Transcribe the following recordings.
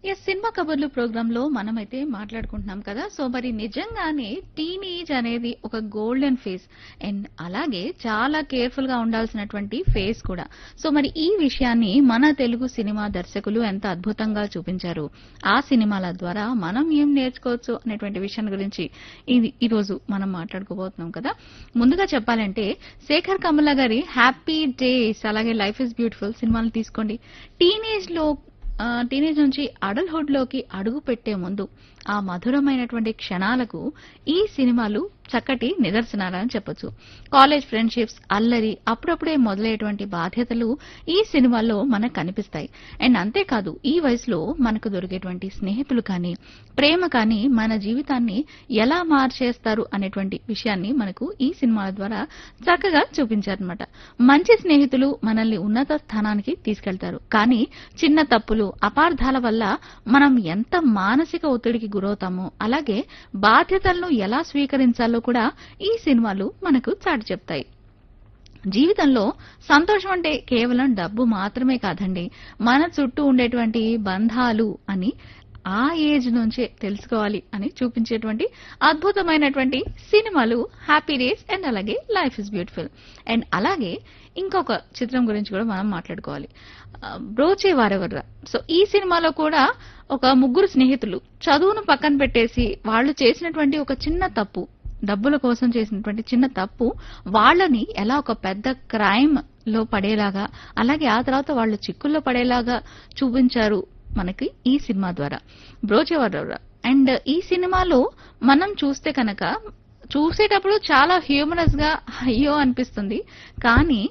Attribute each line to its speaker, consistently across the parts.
Speaker 1: yes cinema కబుర్లు programme లో మనమైతే మాట్లాడుకుంటున్నాం కదా సో మరి నిజంగానే టీనేజ్ అనేది ఒక గోల్డెన్ ఫేస్ అండ్ అలాగే చాలా కేర్ఫుల్ గా ఉండాల్సినటువంటి ఫేస్ కూడా సో మరి ఈ విషయాన్ని మన తెలుగు సినిమా దర్శకులు ఎంత అద్భుతంగా చూపించారు ఆ సినిమాల ద్వారా మనం ఏం నేర్చుకోవచ్చు అనేటువంటి విషయం గురించి ఇది ఈ రోజు మనం మాట్లాడుకోబోతున్నాం కదా ముందుగా చెప్పాలంటే శేఖర్ కమల గారి హ్యాపీ డేస్ అలాగే లైఫ్ ఇస్ బ్యూటిఫుల్ సినిమాలు తీసుకోండి టీనేజ్ లో ఆ, టీనేజ్ నుంచి అడల్హుడ్ లోకి అడుగు పెట్టే ముందు ఆ మధురమైనటువంటి క్షణాలకు ఈ సినిమాలు చక్కటి నిదర్శనాలని చెప్పొచ్చు కాలేజ్ ఫ్రెండ్షిప్స్ అల్లరి అప్పుడప్పుడే మొదలయ్యేటువంటి బాధ్యతలు ఈ సినిమాల్లో మనకు కనిపిస్తాయి అండ్ అంతేకాదు ఈ వయసులో మనకు దొరికేటువంటి స్నేహితులు కానీ ప్రేమ కానీ మన జీవితాన్ని ఎలా మార్చేస్తారు అనేటువంటి విషయాన్ని మనకు ఈ సినిమాల ద్వారా చక్కగా చూపించారనమాట మంచి స్నేహితులు మనల్ని ఉన్నత స్థానానికి తీసుకెళ్తారు కానీ చిన్న తప్పులు అపార్థాల వల్ల మనం ఎంత మానసిక ఒత్తిడికి గురవుతామో అలాగే బాధ్యతలను ఎలా స్వీకరించాలో కూడా ఈ సినిమాలు మనకు చాటి చెప్తాయి జీవితంలో సంతోషం అంటే కేవలం డబ్బు మాత్రమే కాదండి మన చుట్టూ ఉండేటువంటి బంధాలు అని ఆ ఏజ్ నుంచే తెలుసుకోవాలి అని చూపించేటువంటి అద్భుతమైనటువంటి సినిమాలు హ్యాపీ డేస్ అండ్ అలాగే లైఫ్ ఇస్ బ్యూటిఫుల్ అండ్ అలాగే ఇంకొక చిత్రం గురించి కూడా మనం మాట్లాడుకోవాలి ఆ, బ్రోచే వారెవర్రా సో ఈ సినిమాలో కూడా ఒక ముగ్గురు స్నేహితులు చదువును పక్కన పెట్టేసి వాళ్ళు చేసినటువంటి ఒక చిన్న తప్పు డబ్బుల కోసం చేసినటువంటి చిన్న తప్పు వాళ్ళని ఎలా ఒక పెద్ద క్రైమ్ లో పడేలాగా అలాగే ఆ తర్వాత వాళ్ళు చిక్కుల్లో పడేలాగా చూపించారు మనకి ఈ సినిమా ద్వారా బ్రోచేవారు అండ్ ఈ సినిమాలో మనం చూస్తే కనుక చూసేటప్పుడు చాలా హ్యూమరస్ గా అయ్యో అనిపిస్తుంది కానీ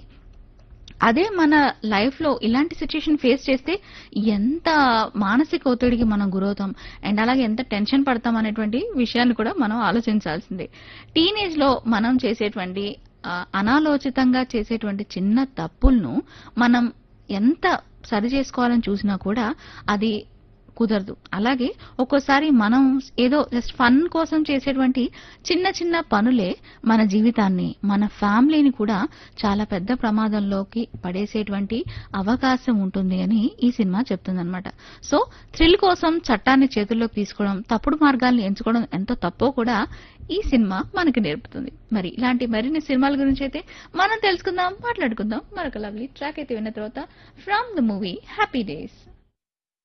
Speaker 1: అదే మన లైఫ్ లో ఇలాంటి సిచ్యుయేషన్ ఫేస్ చేస్తే ఎంత మానసిక ఒత్తిడికి మనం గురవుతాం అండ్ అలాగే ఎంత టెన్షన్ పడతాం అనేటువంటి విషయాన్ని కూడా మనం ఆలోచించాల్సిందే టీనేజ్ లో మనం చేసేటువంటి ఆ, అనాలోచితంగా చేసేటువంటి చిన్న తప్పులను మనం ఎంత సరి చేసుకోవాలని చూసినా కూడా అది కుదరదు అలాగే ఒక్కోసారి మనం ఏదో జస్ట్ ఫన్ కోసం చేసేటువంటి చిన్న చిన్న పనులే మన జీవితాన్ని మన ఫ్యామిలీని కూడా చాలా పెద్ద ప్రమాదంలోకి పడేసేటువంటి అవకాశం ఉంటుంది అని ఈ సినిమా చెప్తుందన్నమాట సో థ్రిల్ కోసం చట్టాన్ని చేతుల్లోకి తీసుకోవడం తప్పుడు మార్గాల్ని ఎంచుకోవడం ఎంత తప్పో కూడా ఈ సినిమా మనకి నేర్పుతుంది మరి ఇలాంటి మరిన్ని సినిమాల గురించి అయితే మనం తెలుసుకుందాం మాట్లాడుకుందాం మరొక లవ్లీ ట్రాక్ అయితే విన్న తర్వాత from the movie happy days